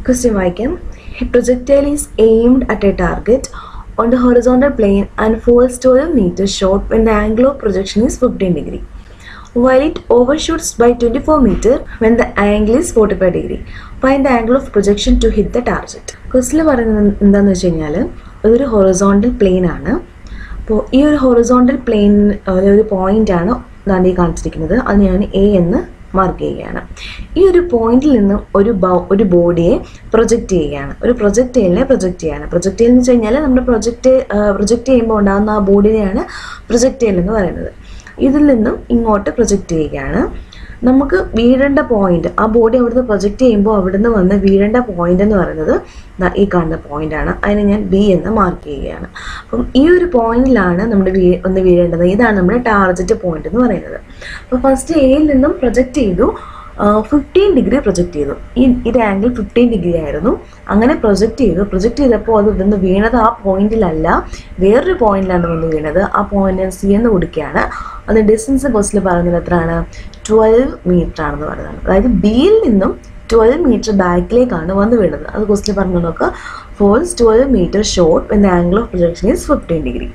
Question വായിക്കാം projectile is aimed at a target on the horizontal plane and falls 12 meters short when the angle of projection is 15 degree. While it overshoots by 24 meter when the angle is 45 degree. Find the angle of projection to hit the target. ക്വസ്റ്റിൽ പറയുന്നത് എന്താണെന്ന് വെച്ച് കഴിഞ്ഞാൽ അതൊരു horizontal plane ആണ് അപ്പോൾ ഈ ഒരു ഹൊറിസോണ്ടൽ പ്ലെയിൻ ഒരു പോയിന്റ് ആണ് ഇതാണ് ഈ കാണിച്ചിരിക്കുന്നത് അത് ഞാൻ എ എന്ന് മാർക്ക് ചെയ്യുകയാണ് ഈ ഒരു പോയിന്റിൽ നിന്ന് ഒരു ബൗ ഒരു ബോഡിയെ പ്രൊജക്റ്റ് ചെയ്യുകയാണ് ഒരു പ്രൊജക്റ്റൈലിനെ പ്രൊജക്റ്റ് ചെയ്യാണ് പ്രൊജക്റ്റൈൽ എന്ന് വെച്ച് കഴിഞ്ഞാൽ നമ്മുടെ പ്രൊജക്റ്റ് പ്രൊജക്റ്റ് ചെയ്യുമ്പോൾ ഉണ്ടാകുന്ന ആ ബോഡിനെയാണ് പ്രൊജക്റ്റൈൽ എന്ന് പറയുന്നത് ഇതിൽ നിന്നും ഇങ്ങോട്ട് പ്രൊജക്റ്റ് ചെയ്യുകയാണ് നമുക്ക് വീഴേണ്ട പോയിന്റ് ആ ബോഡി അവിടുന്ന് പ്രൊജക്റ്റ് ചെയ്യുമ്പോൾ അവിടുന്ന് വന്ന് വീഴേണ്ട പോയിന്റ് എന്ന് പറയുന്നത് ദാ ഈ കാണുന്ന പോയിന്റ് ആണ് അതിനെ ഞാൻ ബി എന്ന് മാർക്ക് ചെയ്യുകയാണ് അപ്പം ഈ ഒരു പോയിന്റിലാണ് നമ്മുടെ വീ ഒന്ന് വീഴേണ്ടത് ഇതാണ് നമ്മുടെ ടാർജറ്റ് പോയിന്റ് എന്ന് പറയുന്നത് അപ്പോൾ ഫസ്റ്റ് എയിൽ നിന്നും പ്രൊജക്റ്റ് ചെയ്തു ഫിഫ്റ്റീൻ ഡിഗ്രി പ്രൊജക്റ്റ് ചെയ്തു ഈ ഇത് ആംഗിൾ ഫിഫ്റ്റീൻ ഡിഗ്രി ആയിരുന്നു അങ്ങനെ പ്രൊജക്റ്റ് ചെയ്തു പ്രൊജക്റ്റ് ചെയ്തപ്പോൾ അത് വന്ന് വീണത് ആ പോയിന്റിലല്ല വേറൊരു പോയിന്റിലാണ് വന്ന് വീണത് ആ പോയിന്റ് സി എന്ന് കൊടുക്കുകയാണ് അത് ഡിസ്റ്റൻസ് ക്വസ്റ്റിൽ പറയുന്നത് എത്രയാണ് ട്വൽവ് മീറ്റർ ആണെന്ന് പറയുന്നത് അതായത് ബിയിൽ നിന്നും ട്വൽവ് മീറ്റർ ബാക്കിലേക്കാണ് വന്ന് വീണത് അത് ക്വസ്റ്റിൽ പറഞ്ഞു നോക്കുക falls twelve metre short when angle of projection is fifteen degree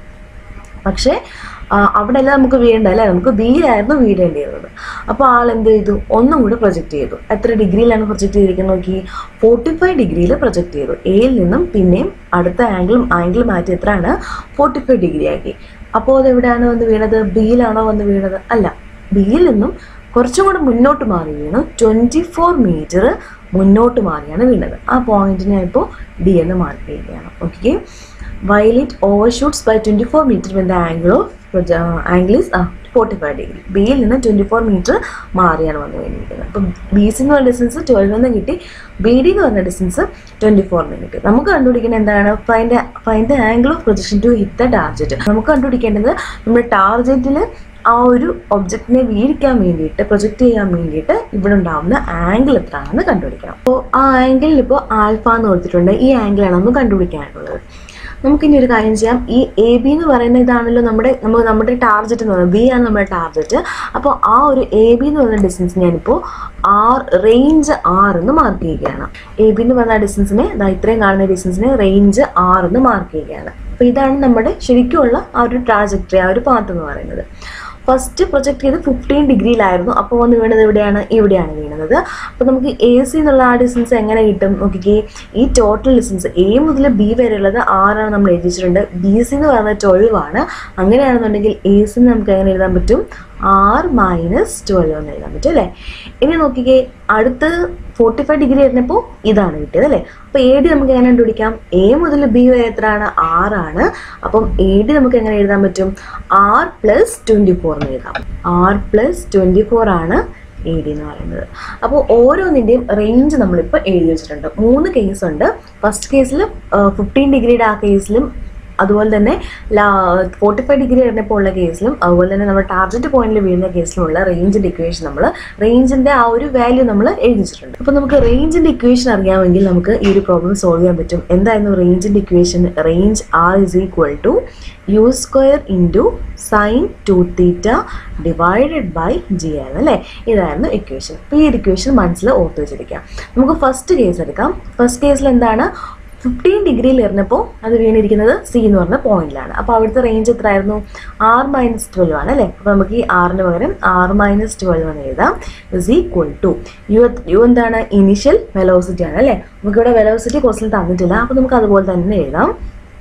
പക്ഷേ അവിടെ അല്ല നമുക്ക് വീഴേണ്ട അല്ലേ നമുക്ക് ബിയിലായിരുന്നു വീഴേണ്ടിയിരുന്നത് അപ്പോൾ ആൾ എന്ത് ചെയ്തു ഒന്നും കൂടി പ്രൊജക്റ്റ് ചെയ്തു എത്ര ഡിഗ്രിയിലാണ് പ്രൊജക്റ്റ് ചെയ്തിരിക്കുന്നത് നോക്കി ഫോർട്ടി ഫൈവ് ഡിഗ്രിയിൽ പ്രൊജക്റ്റ് ചെയ്തു എയിൽ നിന്നും പിന്നെയും അടുത്ത ആംഗിളും ആംഗിൾ മാറ്റി എത്രയാണ് ഫോർട്ടി ഫൈവ് ഡിഗ്രി ആക്കി അപ്പോൾ അത് എവിടെയാണ് വന്ന് വീണത് ബിയിലാണോ വന്ന് വീണത് അല്ല ബിയിൽ നിന്നും കുറച്ചും കൂടെ മുന്നോട്ട് മാറി വീണു ട്വൻറ്റി ഫോർ മീറ്റർ മുന്നോട്ട് മാറിയാണ് വീണത് ആ പോയിന്റിനെ ഇപ്പോൾ ഡി എന്ന് മാർക്ക് ചെയ്യുകയാണ് okay while it overshoots by twenty four metre when the angle of angle is forty five degree ബിയിൽ നിന്ന് ട്വൻറ്റി ഫോർ മീറ്റർ മാറിയാണ് വന്ന് വേണ്ടിയിരിക്കുന്നത് അപ്പം ബി സി എന്ന് പറഞ്ഞ ഡിസ്റ്റൻസ് ട്വൽവ് എന്ന് കിട്ടി ബി ഡി എന്ന് പറഞ്ഞ ഡിസ്റ്റൻസ് ട്വൻറ്റി ഫോറിന് കിട്ടി നമുക്ക് കണ്ടുപിടിക്കേണ്ടത് എന്താണ് find find the angle of projection to hit the target നമുക്ക് കണ്ടുപിടിക്കേണ്ടത് നമ്മുടെ ടാർജറ്റിൽ ആ ഒരു ഒബ്ജക്റ്റിനെ വീഴിക്കാൻ വേണ്ടിയിട്ട് പ്രൊജക്റ്റ് ചെയ്യാൻ വേണ്ടിയിട്ട് ഇവിടെ ഉണ്ടാവുന്ന ആംഗിൾ എത്രയാണെന്ന് കണ്ടുപിടിക്കണം അപ്പോൾ ആ ആംഗിളിൽ ഇപ്പോൾ ആൽഫ എന്ന് കൊടുത്തിട്ടുണ്ട് ഈ ആംഗിളാണ് നമുക്ക് കണ്ടുപിടിക്കാനുള്ളത് നമുക്കിനി ഒരു കാര്യം ചെയ്യാം ഈ എ ബി എന്ന് പറയുന്ന ഇതാണല്ലോ നമ്മുടെ നമ്മൾ നമ്മുടെ ടാർജറ്റ് എന്ന് പറയുന്നത് ബി ആണ് നമ്മുടെ ടാർജറ്റ് അപ്പോൾ ആ ഒരു എ ബി എന്ന് പറയുന്ന ഡിസ്റ്റൻസ് ഞാനിപ്പോൾ ആർ റേഞ്ച് ആർ എന്ന് മാർക്ക് ചെയ്യുകയാണ് എ ബി എന്ന് പറയുന്ന ഡിസ്റ്റൻസിനെ ഇത്രയും കാണുന്ന ഡിസ്റ്റൻസിനെ റേഞ്ച് ആർ എന്ന് മാർക്ക് ചെയ്യുകയാണ് അപ്പോൾ ഇതാണ് നമ്മുടെ ശരിക്കുമുള്ള ആ ഒരു ട്രാജക്ടറി ആ ഒരു പാത്ത് എന്ന് പറയുന്നത് ഫസ്റ്റ് പ്രൊജക്ട് ചെയ്ത് ഫിഫ്റ്റീൻ ഡിഗ്രിയിലായിരുന്നു അപ്പോൾ വന്ന് വീണത് എവിടെയാണ് ഇവിടെയാണ് വീണത് അപ്പോൾ നമുക്ക് എ സി എന്നുള്ള ആ ഡിസ്റ്റൻസ് എങ്ങനെ കിട്ടും നോക്കിക്കേ ഈ ടോട്ടൽ ഡിസ്റ്റൻസ് എ മുതൽ ബി വരെയുള്ളത് ആറാണ് നമ്മൾ എഴുതിച്ചിട്ടുണ്ട് ബി സി എന്ന് പറയുന്നത് ട്വൽവ് ആണ് അങ്ങനെയാണെന്നുണ്ടെങ്കിൽ എ സി നമുക്ക് എങ്ങനെ എഴുതാൻ പറ്റും ആർ മൈനസ് ട്വൽവ് എന്ന് എഴുതാൻ പറ്റും അല്ലേ ഇനി നോക്കിക്കേ അടുത്ത് ഫോർട്ടി ഫൈവ് ഡിഗ്രി വരുന്നപ്പോൾ ഇതാണ് കിട്ടിയത് അല്ലേ അപ്പോൾ എ ഡി നമുക്ക് എങ്ങനെ കണ്ടുപിടിക്കാം എ മുതൽ ബി വരെ എത്രയാണ് ആറാണ് അപ്പം എ ഡി നമുക്ക് എങ്ങനെ എഴുതാൻ പറ്റും ആർ പ്ലസ് ട്വൻറ്റി ഫോർ എന്ന് എഴുതാം ആർ പ്ലസ് ട്വൻറ്റി ഫോർ ആണ് എ ഡി എന്ന് പറയുന്നത് അപ്പോൾ ഓരോന്നിൻ്റെയും റേഞ്ച് നമ്മളിപ്പോൾ എഴുതി വെച്ചിട്ടുണ്ട് മൂന്ന് കേസ് ഉണ്ട് ഫസ്റ്റ് കേസിൽ ഫിഫ്റ്റീൻ ഡിഗ്രിയുടെ ആ കേസിലും അതുപോലെ തന്നെ ഫോർട്ടി ഫൈവ് ഡിഗ്രി വരുന്നപ്പോൾ ഉള്ള കേസിലും അതുപോലെ തന്നെ നമ്മുടെ ടാർജറ്റ് പോയിന്റിൽ വീഴുന്ന കേസിലുമുള്ള റേഞ്ചിൻ്റെ ഇക്വേഷൻ നമ്മൾ റേഞ്ചിൻ്റെ ആ ഒരു വാല്യൂ നമ്മൾ എഴുതിച്ചിട്ടുണ്ട് അപ്പോൾ നമുക്ക് റേഞ്ചിൻ്റെ ഇക്വേഷൻ അറിയാമെങ്കിൽ നമുക്ക് ഈ ഒരു പ്രോബ്ലം സോൾവ് ചെയ്യാൻ പറ്റും എന്തായിരുന്നു റേഞ്ചിൻ്റെ equation range R is equal to U square into sine two theta divided by g ആയിരുന്നു അല്ലേ ഇതായിരുന്നു ഇക്വേഷൻ അപ്പോൾ ഈ ഒരു ഇക്വേഷൻ മനസ്സിൽ ഓർത്ത് വെച്ചിരിക്കാം നമുക്ക് ഫസ്റ്റ് കേസ് എടുക്കാം ഫസ്റ്റ് കേസിൽ എന്താണ് ഫിഫ്റ്റീൻ ഡിഗ്രിയിൽ എറിഞ്ഞപ്പോൾ അത് വീണിരിക്കുന്നത് സി എന്ന് പറഞ്ഞ പോയിന്റിലാണ് അപ്പോൾ അവിടുത്തെ റേഞ്ച് എത്രയായിരുന്നു ആർ മൈനസ് ട്വൽവ് ആണ് അല്ലേ അപ്പോൾ നമുക്ക് ഈ ആറിന് പകരം ആർ മൈനസ് ട്വൽവ് എന്ന് എഴുതാം is equal to u u എന്താണ് ഇനിഷ്യൽ വെലോസിറ്റി ആണ് അല്ലേ നമുക്കിവിടെ വെലോസിറ്റി ക്വസ്റ്റിൽ തന്നിട്ടില്ല അപ്പോൾ നമുക്ക് അതുപോലെ തന്നെ എഴുതാം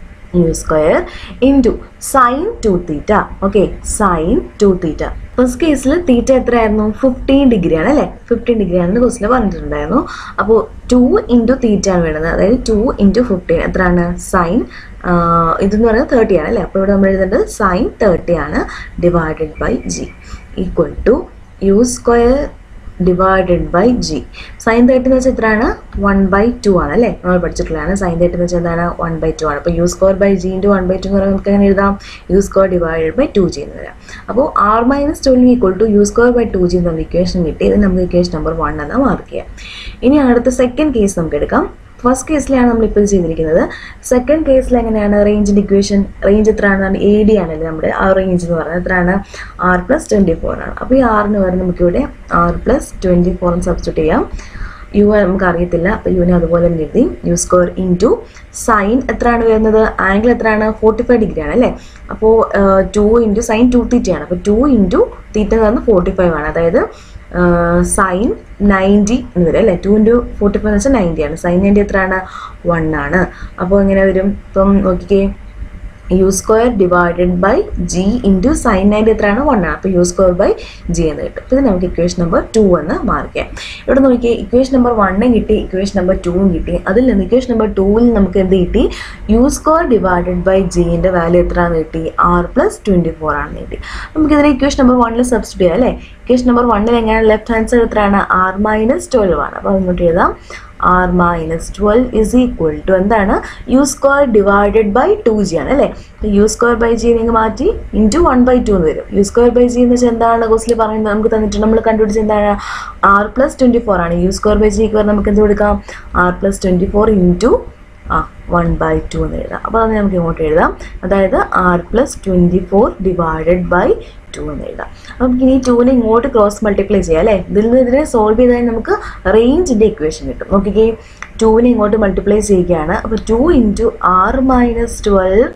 u square into sine two theta okay sine two theta first കേസിൽ തീറ്റ എത്രയായിരുന്നു ഫിഫ്റ്റീൻ ഡിഗ്രി ആണ് അല്ലേ ഫിഫ്റ്റീൻ ഡിഗ്രി ആണെന്ന് ക്വസ്റ്റിൽ പറഞ്ഞിട്ടുണ്ടായിരുന്നു അപ്പോൾ ടു ഇൻറ്റു തീറ്റ ആണ് വേണ്ടത് അതായത് ടു ഇൻറ്റു ഫിഫ്റ്റീൻ എത്രയാണ് സൈൻ ഇതെന്ന് പറയുന്നത് തേർട്ടി ആണ് അല്ലേ അപ്പോൾ ഇവിടെ നമ്മൾ എഴുതേണ്ടത് സൈൻ തേർട്ടി ആണ് divided by g equal to U square divided by g sine thirty എന്ന് വെച്ചാൽ എത്രയാണ് വൺ ബൈ ടു ആണ് അല്ലേ നമ്മൾ പഠിച്ചിട്ടുള്ളതാണ് സൈൻ തേർട്ടി എന്ന് വെച്ചാൽ എന്താണ് വൺ ബൈ ടു ആണ് അപ്പോൾ u square by G into one by two എന്ന് പറയുമ്പോൾ നമുക്ക് എങ്ങനെ എഴുതാം u square divided by two g എന്ന് വരാം അപ്പോൾ R minus twelve equal to U square by two g എന്നുള്ള ഇക്വേഷൻ കിട്ടി ഇത് നമുക്ക് ഇക്വേഷൻ നമ്പർ വൺ എന്ന് മാർക്ക് ചെയ്യാം ഇനി അടുത്ത സെക്കൻഡ് കേസ് നമുക്ക് എടുക്കാം ഫസ്റ്റ് കേസിലാണ് നമ്മളിപ്പോൾ ഇത് ചെയ്തിരിക്കുന്നത് സെക്കൻഡ് കേസിൽ എങ്ങനെയാണ് റേഞ്ചിൻ്റെ ഇക്വേഷൻ റേഞ്ച് എത്രയാണ് എ ഡി ആണല്ലേ നമ്മുടെ ആ റേഞ്ച് എന്ന് പറയുന്നത് എത്രയാണ് ആർ പ്ലസ് ട്വൻറ്റി ഫോർ ആണ് അപ്പോൾ ഈ ആറിന് വരെ നമുക്കിവിടെ R plus twenty four substitute ചെയ്യാം യു നമുക്ക് അറിയത്തില്ല അപ്പോൾ യുവിനെ അതുപോലെ തന്നെ എഴുതി U square into sine എത്രയാണ് വരുന്നത് ആംഗിൾ എത്രയാണ് ഫോർട്ടി ഫൈവ് ഡിഗ്രി ആണ് അല്ലേ അപ്പോൾ ടു ഇൻറ്റു സൈൻ ടു തീറ്റയാണ് അപ്പോൾ ടു ഇൻറ്റു തീറ്റ എന്ന് പറഞ്ഞാൽ ഫോർട്ടി ഫൈവ് ആണ് അതായത് സൈൻ നയൻറ്റി എന്ന് വരും അല്ലേ ടു ഇൻറ്റു ഫോർട്ടി ഫൈവ് എന്ന് വെച്ചാൽ നയൻറ്റി ആണ് സൈൻ നയൻറ്റി എത്രയാണ് വൺ ആണ് അപ്പോൾ എങ്ങനെ വരും ഇപ്പം നോക്കിക്കേ U square divided by G into sine ninety എത്രയാണ് വൺ ആണ് അപ്പോൾ യു സ്ക്വയർ ബൈ ജി എന്ന് കിട്ടും അപ്പോൾ ഇത് നമുക്ക് ഇക്വേഷൻ നമ്പർ ടു എന്ന് മാർക്ക് ചെയ്യാം ഇവിടെ നോക്കിയേ ഇക്വേഷൻ നമ്പർ വണ്ണും കിട്ടി ഇക്വേഷൻ നമ്പർ ടൂവും കിട്ടി അതിൽ നിന്ന് ഇക്വേഷൻ നമ്പർ ടൂവിൽ നമുക്ക് എന്ത് കിട്ടി യു സ്ക്വയർ ഡിവൈഡഡ് ബൈ ജിൻ്റെ വാല്യൂ എത്രയാണെന്ന് കിട്ടി ആർ പ്ലസ് ട്വൻറ്റി ഫോർ ആണെന്ന് കിട്ടി നമുക്കിതിനെ ഇക്വേഷൻ നമ്പർ വണ്ണിൽ സബ്സ്റ്റിറ്റ് ചെയ്യാം അല്ലേ ഇക്വേഷൻ നമ്പർ വണ്ണിൽ എങ്ങനെയാണ് ലെഫ്റ്റ് ഹാൻഡ് സൈഡ് എത്രയാണ് ആർ മൈനസ് ട്വൽവ് ആണ് അപ്പോൾ ഇങ്ങോട്ട് എഴുതാം R minus twelve is equal to എന്താണ് U square divided by two G ആണ് അല്ലേ യു സ്ക്വയർ ബൈ ജി നിങ്ങൾ മാറ്റി ഇൻറ്റു വൺ ബൈ ടു എന്ന് വരും യു സ്ക്വയർ ബൈ ജി എന്ന് വെച്ചാൽ എന്താണ് ക്വസ്റ്റിൽ പറയുന്നത് നമുക്ക് തന്നിട്ട് നമ്മൾ കണ്ടുപിടിച്ചത് എന്താണ് ആർ പ്ലസ് ട്വൻറ്റി ഫോർ ആണ് യു സ്ക്വയർ ബൈ ജിക്ക് വരെ നമുക്ക് എന്ത് കൊടുക്കാം R plus twenty four into ആ വൺ ബൈ ടു എന്ന് എഴുതാം അപ്പോൾ അത് നമുക്ക് ഇങ്ങോട്ട് എഴുതാം അതായത് R plus twenty four divided by two എന്ന് എഴുതാം അപ്പം ഇനി ടൂവിനെ ഇങ്ങോട്ട് ക്രോസ് മൾട്ടിപ്ലൈ ചെയ്യാം അല്ലേ ഇതിൽ നിന്ന് ഇതിനെ സോൾവ് ചെയ്താൽ നമുക്ക് റേഞ്ചിൻ്റെ ഇക്വേഷൻ കിട്ടും നോക്കിക്കേ ടൂവിനെ ഇങ്ങോട്ട് മൾട്ടിപ്ലൈ ചെയ്യുകയാണ് അപ്പോൾ two into R minus twelve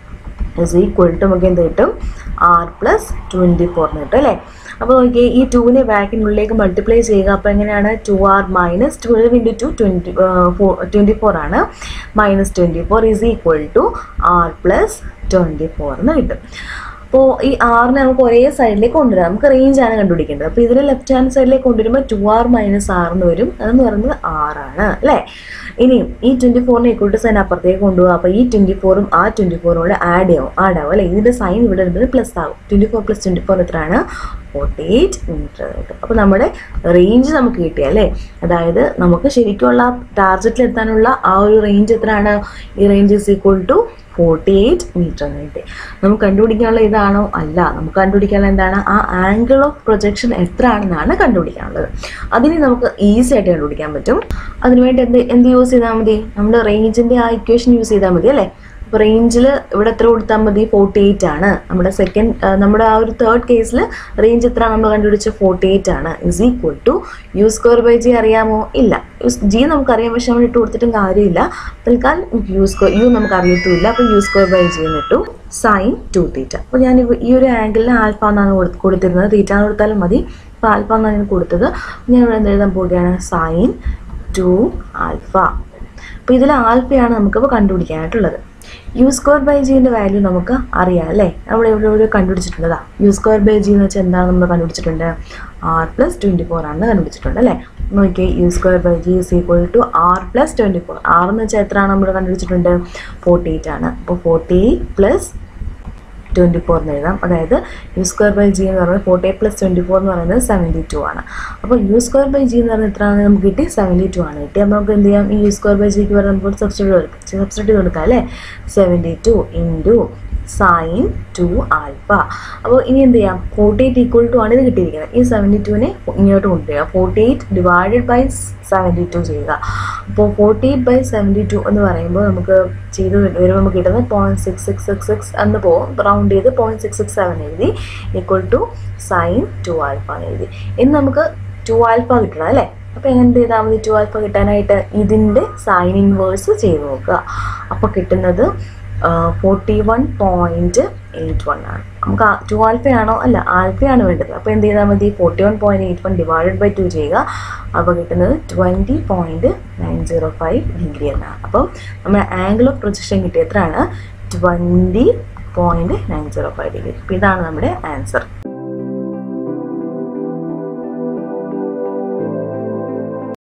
is equal to നമുക്ക് എന്ത് കിട്ടും ആർ പ്ലസ് ട്വൻറ്റി ഫോറിന് കിട്ടും അല്ലേ അപ്പോൾ നോക്കിയേ ഈ ടൂവിനെ ബാക്കിനുള്ളിലേക്ക് മൾട്ടിപ്ലൈ ചെയ്യുക അപ്പോൾ എങ്ങനെയാണ് two R minus twelve into two twenty four twenty four ആണ് minus twenty four is equal to R plus twenty four എന്ന് കിട്ടും അപ്പോൾ ഈ ആറിനെ നമുക്ക് ഒരേ സൈഡിലേക്ക് കൊണ്ടുവരാം നമുക്ക് റേഞ്ച് ആണ് കണ്ടുപിടിക്കേണ്ടത് അപ്പോൾ ഇതിൽ ലെഫ്റ്റ് ഹാൻഡ് സൈഡിലേക്ക് കൊണ്ടുവരുമ്പോൾ ടു ആർ മൈനസ് ആർ എന്ന് വരും അതെന്ന് പറയുന്നത് ആറാണ് അല്ലേ ഇനിയും ഈ ട്വൻറ്റി ഫോറിനെ ഈക്വൽ ടു സൈൻ അപ്പുറത്തേക്ക് കൊണ്ടുപോകുക അപ്പോൾ ഈ ട്വൻറ്റി ഫോറും ആ ട്വൻറ്റി ഫോറും കൂടെ ആഡ് ആവും ആഡ് ആവും അല്ലേ ഇതിൻ്റെ സൈൻ ഇവിടെ വരുന്നത് പ്ലസ് ആവും twenty four plus twenty four എത്രയാണ് ഫോർട്ടി എയ്റ്റ് മീറ്റർ കിട്ടും അപ്പോൾ നമ്മുടെ റേഞ്ച് നമുക്ക് കിട്ടി അല്ലേ അതായത് നമുക്ക് ശരിക്കുള്ള ടാർജറ്റിൽ എത്താനുള്ള ആ ഒരു റേഞ്ച് എത്രയാണ് ഈ range is equal to forty eight metre എന്ന് കിട്ടി നമുക്ക് കണ്ടുപിടിക്കാനുള്ള ഇതാണോ അല്ല നമുക്ക് കണ്ടുപിടിക്കാനുള്ള എന്താണ് ആ ആംഗിൾ ഓഫ് പ്രൊജക്ഷൻ എത്ര ആണെന്നാണ് കണ്ടുപിടിക്കാനുള്ളത് അതിന് നമുക്ക് ഈസി ആയിട്ട് കണ്ടുപിടിക്കാൻ പറ്റും അതിനുവേണ്ടി എന്ത് എന്ത് യൂസ് ചെയ്താൽ മതി നമ്മുടെ റേഞ്ചിൻ്റെ ആ ഇക്വേഷൻ യൂസ് ചെയ്താൽ മതി അല്ലേ അപ്പോൾ റേഞ്ചിൽ ഇവിടെ എത്ര കൊടുത്താൽ മതി ഫോർട്ടി എയ്റ്റ് ആണ് നമ്മുടെ സെക്കൻഡ് നമ്മുടെ ആ ഒരു തേർഡ് കേസിൽ റേഞ്ച് എത്ര നമ്മൾ കണ്ടുപിടിച്ച ഫോർട്ടി എയ്റ്റ് ആണ് is equal to U square by G അറിയാമോ ഇല്ല ജി നമുക്കറിയാം പക്ഷെ നമ്മൾ ഇട്ട് കൊടുത്തിട്ടും കാര്യമില്ല തൽക്കാലം യു സ്ക്വയർ യു നമുക്ക് അറിയത്തുമില്ല അപ്പോൾ യു സ്ക്വയർ ബൈ ജി എന്ന് ഇട്ടു സൈൻ ടു തീറ്റ അപ്പോൾ ഞാൻ ഇവ- ഈ ഒരു ആംഗിളിന് ആൽഫ എന്നാണ് കൊടു- കൊടുത്തിരുന്നത് തീറ്റ എന്ന് കൊടുത്താലും മതി അപ്പോൾ ആൽഫ എന്നാണ് ഞാൻ കൊടുത്തത് ഞാൻ ഇവിടെ എന്ത് എഴുതാൻ പോവുകയാണ് സൈൻ ടു ആൽഫ അപ്പോൾ ഇതിൽ ആൽഫയാണ് നമുക്കിപ്പോൾ കണ്ടുപിടിക്കാനായിട്ടുള്ളത് യു സ്ക്വയർ ബൈ ജിൻ്റെ വാല്യൂ നമുക്ക് അറിയാം അല്ലേ നമ്മൾ ഇവിടെ ഇവിടെ കണ്ടുപിടിച്ചിട്ടുണ്ടതാ യു സ്ക്വയർ ബൈ ജി എന്ന് വെച്ചാൽ എന്താണ് നമ്മൾ കണ്ടുപിടിച്ചിട്ടുണ്ട് ആർ പ്ലസ് ട്വൻറ്റി ഫോർ ആണെന്ന് കണ്ടുപിടിച്ചിട്ടുണ്ട് അല്ലേ നോക്കിയേ U square by G is equal to R plus twenty four R എന്ന് വെച്ചാൽ എത്രയാണ് നമ്മൾ കണ്ടുപിടിച്ചിട്ടുണ്ട് ഫോർട്ടി എയ്റ്റ് ആണ് അപ്പോൾ forty eight plus twenty four എന്ന് എഴുതാം അതായത് യു സ്ക്വയർ ബൈ ജി എന്ന് പറയുന്നത് forty eight plus twenty four എന്ന് പറയുന്നത് സെവൻറ്റി ടു ആണ് അപ്പോൾ യു സ്ക്വയർ ബൈ ജി എന്ന് പറയുന്നത് എത്രയാണ് നമുക്ക് കിട്ടി സെവൻറ്റി ടു ആണ് കിട്ടി അപ്പോൾ നമുക്ക് എന്ത് ചെയ്യാം ഈ യു സ്ക്വയർ ബൈ ജിക്ക് വരെ നമുക്ക് സബ്സ്റ്റിറ്റ്യൂട്ട് കൊടുക്കാം സബ്സ്റ്റിറ്റ്യൂട്ട് കൊടുക്കാം അല്ലേ seventy two into sine two alpha അപ്പോൾ ഇനി എന്ത് ചെയ്യാം ഫോർട്ടി എയ്റ്റ് ഈക്വൽ ടു ആണ് ഇത് കിട്ടിയിരിക്കുന്നത് ഈ സെവൻറ്റി ടുവിനെ ഇങ്ങോട്ട് കൊണ്ടുവരിക forty eight divided by seventy two ചെയ്യുക അപ്പോൾ forty eight by seventy two എന്ന് പറയുമ്പോൾ നമുക്ക് ചെയ്ത് വരുമ്പോൾ നമുക്ക് കിട്ടുന്നത് point six six six six എന്ന് പോകും റൗണ്ട് ചെയ്ത് പോയിൻറ്റ് സിക്സ് സിക്സ് സെവൻ എഴുതി equal to sine two alpha എന്ന് എഴുതി ഇനി നമുക്ക് ടു ആൽഫ കിട്ടണം അല്ലേ അപ്പോൾ എങ്ങനെ ചെയ്താൽ മതി ടു ആൽഫ കിട്ടാനായിട്ട് ഇതിൻ്റെ സൈൻ ഇൻവേഴ്സ് ചെയ്ത് നോക്കുക അപ്പോൾ കിട്ടുന്നത് forty one point eight one ആണ് നമുക്ക് ടു ആൽഫയാണോ അല്ല ആൽഫയാണ് വേണ്ടത് അപ്പോൾ എന്ത് ചെയ്താൽ മതി forty one point eight one divided by two ചെയ്യുക അപ്പോൾ കിട്ടുന്നത് twenty point nine zero five degree എന്നാണ് അപ്പം നമ്മുടെ ആംഗിൾ ഓഫ് പ്രൊജക്ഷൻ കിട്ടിയ എത്രയാണ് twenty point nine zero five degree അപ്പോൾ ഇതാണ് നമ്മുടെ ആൻസർ